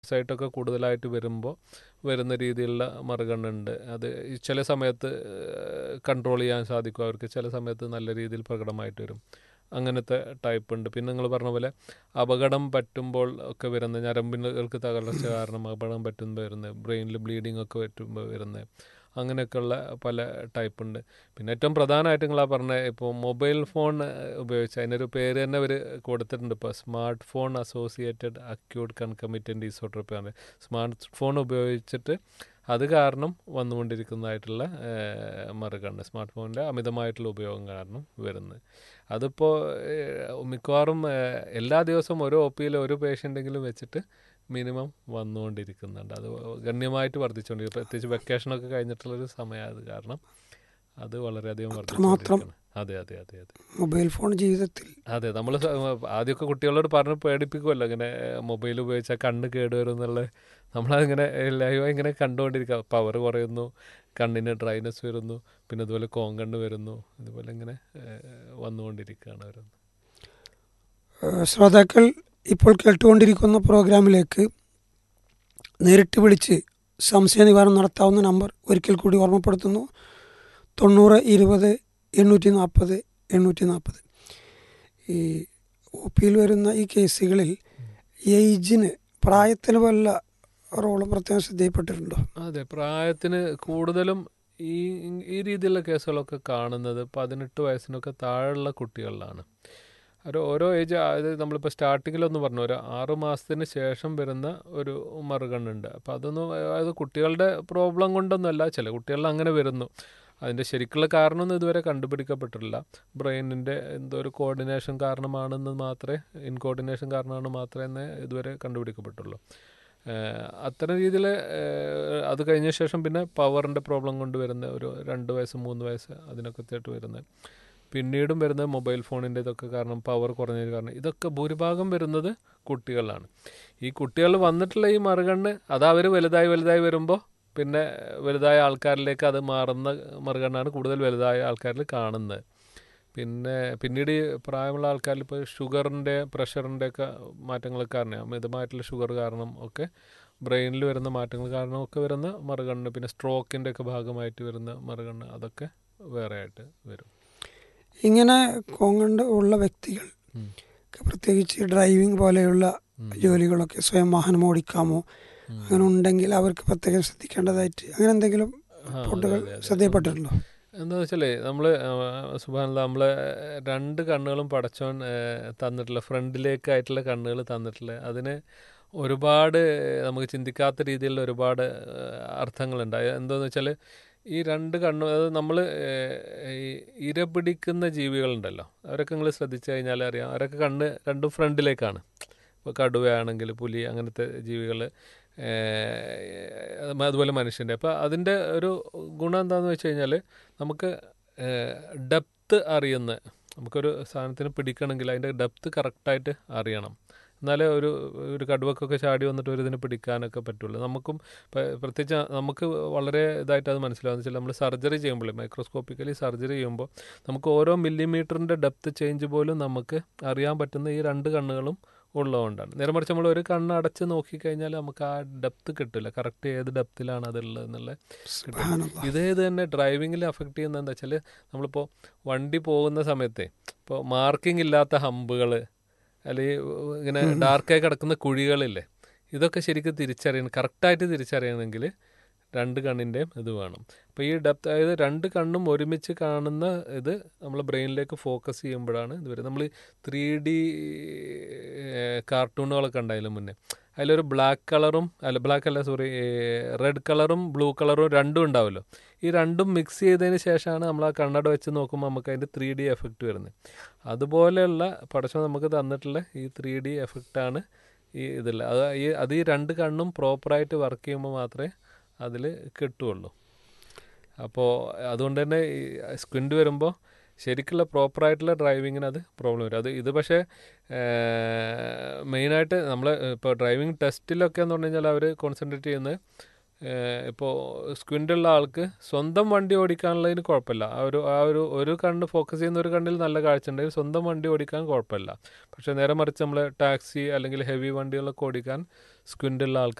സൈറ്റൊക്കെ കൂടുതലായിട്ട് വരുമ്പോൾ വരുന്ന രീതിയിലുള്ള മറുകണ്ണുണ്ട് അത് ഈ ചില സമയത്ത് കൺട്രോൾ ചെയ്യാൻ സാധിക്കും അവർക്ക് ചില സമയത്ത് നല്ല രീതിയിൽ പ്രകടമായിട്ട് വരും അങ്ങനത്തെ ടൈപ്പ് ഉണ്ട് പിന്നെ നിങ്ങൾ പറഞ്ഞ പോലെ അപകടം പറ്റുമ്പോൾ ഒക്കെ വരുന്ന ഞരമ്പുകൾക്ക് തകർച്ച കാരണം അപകടം പറ്റുമ്പോൾ വരുന്നത് ബ്രെയിനിൽ ബ്ലീഡിംഗ് ഒക്കെ പറ്റുമ്പോൾ വരുന്നത് അങ്ങനെയൊക്കെയുള്ള പല ടൈപ്പ് ഉണ്ട് പിന്നെ ഏറ്റവും പ്രധാനമായിട്ട് നിങ്ങളാ പറഞ്ഞ ഇപ്പോൾ മൊബൈൽ ഫോൺ ഉപയോഗിച്ച് അതിനൊരു പേര് തന്നെ അവർ കൊടുത്തിട്ടുണ്ട് ഇപ്പോൾ smart phone associated acute concomitant disorder പറഞ്ഞ് സ്മാർട്ട് ഫോൺ ഉപയോഗിച്ചിട്ട് അത് കാരണം വന്നുകൊണ്ടിരിക്കുന്നതായിട്ടുള്ള മറുകണ്ണ് സ്മാർട്ട് ഫോണിൻ്റെ അമിതമായിട്ടുള്ള ഉപയോഗം കാരണം വരുന്നത് അതിപ്പോൾ മിക്കവാറും എല്ലാ ദിവസവും ഓരോ ഒ പിയിൽ ഒരു പേഷ്യൻ്റെങ്കിലും വെച്ചിട്ട് മിനിമം വന്നുകൊണ്ടിരിക്കുന്നുണ്ട് അത് ഗണ്യമായിട്ട് വർദ്ധിച്ചുകൊണ്ടിരിക്കും പ്രത്യേകിച്ച് വെക്കേഷനൊക്കെ കഴിഞ്ഞിട്ടുള്ളൊരു സമയം അത് കാരണം അത് വളരെയധികം വർദ്ധിച്ചുകൊണ്ടിരിക്കുകയാണ് അതെ അതെ അതെ അതെ മൊബൈൽ ഫോൺ ജീവിതത്തിൽ അതെ നമ്മൾ ആദ്യമൊക്കെ കുട്ടികളോട് പറഞ്ഞ് പേടിപ്പിക്കുമല്ലോ ഇങ്ങനെ മൊബൈൽ ഉപയോഗിച്ചാൽ കണ്ണ് കേടുവരും എന്നുള്ള നമ്മളതിങ്ങനെ ലൈവായി ഇങ്ങനെ കണ്ടുകൊണ്ടിരിക്കുക പവർ കുറയുന്നു കണ്ണിന് ഡ്രൈനസ് വരുന്നു പിന്നെ അതുപോലെ കോങ്കണ്ണ് വരുന്നു ഇതുപോലെ ഇങ്ങനെ വന്നുകൊണ്ടിരിക്കുകയാണ് വരുന്നത് ശ്രോതാക്കൾ ഇപ്പോൾ കേട്ടുകൊണ്ടിരിക്കുന്ന പ്രോഗ്രാമിലേക്ക് നേരിട്ട് വിളിച്ച് സംശയ നിവാരണം നടത്താവുന്ന നമ്പർ ഒരിക്കൽ കൂടി ഓർമ്മപ്പെടുത്തുന്നു തൊണ്ണൂറ് ഇരുപത് എണ്ണൂറ്റി നാൽപ്പത് എണ്ണൂറ്റി നാൽപ്പത് ഈ ഒ പിയിൽ വരുന്ന ഈ കേസുകളിൽ ഏജിന് പ്രായത്തിന് വല്ല റോളും പ്രത്യേകം ശ്രദ്ധയിൽപ്പെട്ടിട്ടുണ്ടോ അതെ പ്രായത്തിന് കൂടുതലും ഈ ഈ രീതിയിലുള്ള കേസുകളൊക്കെ കാണുന്നത് പതിനെട്ട് വയസ്സിനൊക്കെ താഴെയുള്ള കുട്ടികളിലാണ് ഒരു ഓരോ ഏജ് അതായത് നമ്മളിപ്പോൾ സ്റ്റാർട്ടിങ്ങിലൊന്ന് പറഞ്ഞു ഒരു ആറു മാസത്തിന് ശേഷം വരുന്ന ഒരു മറുകണ്ണുണ്ട് അപ്പോൾ അതൊന്നും അതായത് കുട്ടികളുടെ പ്രോബ്ലം കൊണ്ടൊന്നുമല്ല ചില കുട്ടികളിൽ അങ്ങനെ വരുന്നു അതിൻ്റെ ശരിക്കുള്ള കാരണമൊന്നും ഇതുവരെ കണ്ടുപിടിക്കപ്പെട്ടിട്ടില്ല ബ്രെയിനിൻ്റെ എന്തോ ഒരു കോർഡിനേഷൻ കാരണമാണെന്ന് മാത്രമേ ഇൻകോർഡിനേഷൻ കാരണമാണ് മാത്രമേ ഇതുവരെ കണ്ടുപിടിക്കപ്പെട്ടുള്ളൂ അത്തരം രീതിയിൽ അത് കഴിഞ്ഞ ശേഷം പിന്നെ പവറിൻ്റെ പ്രോബ്ലം കൊണ്ട് വരുന്ന ഒരു രണ്ട് വയസ്സ് മൂന്ന് വയസ്സ് അതിനൊക്കെ ആയിട്ട് വരുന്നത് പിന്നീടും വരുന്നത് മൊബൈൽ ഫോണിൻ്റെ ഇതൊക്കെ കാരണം പവർ കുറഞ്ഞത് കാരണം ഇതൊക്കെ ഭൂരിഭാഗം വരുന്നത് കുട്ടികളാണ് ഈ കുട്ടികൾ വന്നിട്ടുള്ള ഈ മറുകണ്ണ് അത് അവർ വലുതായി വലുതായി വരുമ്പോൾ പിന്നെ വലുതായ ആൾക്കാരിലേക്ക് അത് മാറുന്ന മറുകണ്ണാണ് കൂടുതൽ വലുതായ ആൾക്കാരിൽ കാണുന്നത് പിന്നെ പിന്നീട് പ്രായമുള്ള ആൾക്കാരിൽ ഇപ്പോൾ ഷുഗറിൻ്റെ പ്രഷറിൻ്റെ ഒക്കെ മാറ്റങ്ങൾ കാരണം അമിതമായിട്ടുള്ള ഷുഗർ കാരണം ഒക്കെ ബ്രെയിനിൽ വരുന്ന മാറ്റങ്ങൾ കാരണം ഒക്കെ വരുന്ന മറുകണ്ണ് പിന്നെ സ്ട്രോക്കിൻ്റെ ഒക്കെ ഭാഗമായിട്ട് വരുന്ന മറുകണ്ണ് അതൊക്കെ വേറെ ആയിട്ട് വരും ഇങ്ങനെ കോങ്കണ്ട് ഉള്ള വ്യക്തികൾ പ്രത്യേകിച്ച് ഡ്രൈവിംഗ് പോലെയുള്ള ജോലികളൊക്കെ സ്വയം വാഹനം ഓടിക്കാമോ അങ്ങനെ ഉണ്ടെങ്കിൽ അവർക്ക് പ്രത്യേകം ശ്രദ്ധിക്കേണ്ടതായിട്ട് അങ്ങനെ എന്തെങ്കിലും റിപ്പോർട്ടുകൾ ശ്രദ്ധയപ്പെട്ടിട്ടുണ്ടോ എന്താ വെച്ചാലേ നമ്മൾ സുബാനുള്ള നമ്മളെ രണ്ട് കണ്ണുകളും പടച്ചോൻ തന്നിട്ടുള്ള ഫ്രണ്ടിലേക്കായിട്ടുള്ള കണ്ണുകൾ തന്നിട്ടുള്ള അതിന് ഒരുപാട് നമുക്ക് ചിന്തിക്കാത്ത രീതിയിലുള്ള ഒരുപാട് അർത്ഥങ്ങളുണ്ട് എന്താണെന്ന് വെച്ചാൽ ഈ രണ്ട് കണ്ണു അത് നമ്മൾ ഈ ഇര പിടിക്കുന്ന ജീവികളുണ്ടല്ലോ അവരൊക്കെ നിങ്ങൾ ശ്രദ്ധിച്ചു കഴിഞ്ഞാൽ അറിയാം അവരൊക്കെ കണ്ണ് രണ്ടും ഫ്രണ്ടിലേക്കാണ് ഇപ്പോൾ കടുവയാണെങ്കിൽ പുലി അങ്ങനത്തെ ജീവികൾ അതുപോലെ മനുഷ്യൻ്റെ അപ്പോൾ അതിൻ്റെ ഒരു ഗുണം എന്താണെന്ന് വെച്ച് കഴിഞ്ഞാൽ നമുക്ക് ഡെപ്ത്ത് അറിയുന്ന നമുക്കൊരു സാധനത്തിന് പിടിക്കണമെങ്കിൽ അതിൻ്റെ ഡെപ്ത്ത് കറക്റ്റായിട്ട് അറിയണം എന്നാലേ ഒരു ഒരു കടുവക്കൊക്കെ ചാടി വന്നിട്ട് ഒരു ഇതിനെ പിടിക്കാനൊക്കെ പറ്റുള്ളൂ നമുക്കും പ്രത്യേകിച്ച് നമുക്ക് വളരെ ഇതായിട്ട് അത് മനസ്സിലാവുന്ന വെച്ചാൽ നമ്മൾ സർജറി ചെയ്യുമ്പോൾ മൈക്രോസ്കോപ്പിക്കലി സർജറി ചെയ്യുമ്പോൾ നമുക്ക് ഓരോ മില്ലിമീറ്ററിൻ്റെ ഡെപ്ത്ത് ചേഞ്ച് പോലും നമുക്ക് അറിയാൻ പറ്റുന്ന ഈ രണ്ട് കണ്ണുകളും ഉള്ളതുകൊണ്ടാണ് നേരെ മറിച്ച് നമ്മൾ ഒരു കണ്ണ് അടച്ച് നോക്കിക്കഴിഞ്ഞാൽ നമുക്ക് ആ ഡെപ്ത്ത് കിട്ടില്ല കറക്റ്റ് ഏത് ഡെപ്തിലാണ് അതുള്ളത് എന്നുള്ള ഇതേ ഇത് തന്നെ ഡ്രൈവിങ്ങിൽ അഫക്റ്റ് ചെയ്യുന്നത് എന്താ വെച്ചാൽ നമ്മളിപ്പോൾ വണ്ടി പോകുന്ന സമയത്തെ ഇപ്പോൾ മാർക്കിംഗ് ഇല്ലാത്ത ഹമ്പുകൾ അല്ലെങ്കിൽ ഇങ്ങനെ ഡാർക്കായി കിടക്കുന്ന കുഴികളില്ലേ ഇതൊക്കെ ശരിക്കും തിരിച്ചറിയണം കറക്റ്റായിട്ട് തിരിച്ചറിയണമെങ്കിൽ രണ്ട് കണ്ണിൻ്റെയും ഇത് വേണം അപ്പോൾ ഈ ഡെപ്ത് അതായത് രണ്ട് കണ്ണും ഒരുമിച്ച് കാണുന്ന ഇത് നമ്മൾ ബ്രെയിനിലേക്ക് ഫോക്കസ് ചെയ്യുമ്പോഴാണ് ഇത് വരും നമ്മൾ ത്രീ ഡി കാർട്ടൂണുകളൊക്കെ ഉണ്ടായാലും മുന്നേ അതിലൊരു ബ്ലാക്ക് കളറും അല്ല ബ്ലാക്ക് അല്ല സോറി റെഡ് കളറും ബ്ലൂ കളറും രണ്ടും ഉണ്ടാവുമല്ലോ ഈ രണ്ടും മിക്സ് ചെയ്തതിന് ശേഷമാണ് നമ്മൾ ആ കണ്ണട വെച്ച് നോക്കുമ്പോൾ നമുക്ക് അതിൻ്റെ ത്രീ ഡി എഫക്റ്റ് വരുന്നത് അതുപോലെയുള്ള പഠിച്ചം നമുക്ക് തന്നിട്ടുള്ള ഈ ത്രീ ഡി എഫക്റ്റാണ് ഈ ഇതില്ല അത് ഈ അത് ഈ രണ്ട് കണ്ണും പ്രോപ്പറായിട്ട് വർക്ക് ചെയ്യുമ്പോൾ മാത്രമേ അതിൽ കിട്ടുകയുള്ളൂ അപ്പോൾ അതുകൊണ്ട് തന്നെ ഈ സ്ക്വിൻഡ് വരുമ്പോൾ ശരിക്കുള്ള പ്രോപ്പറായിട്ടുള്ള ഡ്രൈവിങ്ങിന് അത് പ്രോബ്ലം വരും അത് ഇത് പക്ഷേ മെയിനായിട്ട് നമ്മൾ ഇപ്പോൾ ഡ്രൈവിംഗ് ടെസ്റ്റിലൊക്കെ എന്ന് പറഞ്ഞു കഴിഞ്ഞാൽ അവർ കോൺസെൻട്രേറ്റ് ചെയ്യുന്നത് ഇപ്പോൾ സ്ക്വിൻ്റുള്ള ആൾക്ക് സ്വന്തം വണ്ടി ഓടിക്കാനുള്ളതിന് കുഴപ്പമില്ല ആ ഒരു ആ ഒരു ഒരു കണ്ണ് ഫോക്കസ് ചെയ്യുന്ന ഒരു കണ്ണിൽ നല്ല കാഴ്ച ഉണ്ടെങ്കിൽ സ്വന്തം വണ്ടി ഓടിക്കാൻ കുഴപ്പമില്ല പക്ഷേ നേരെ മറിച്ച് നമ്മൾ ടാക്സി അല്ലെങ്കിൽ ഹെവി വണ്ടികളൊക്കെ ഓടിക്കാൻ സ്ക്വിൻ്റുള്ള ആൾക്ക്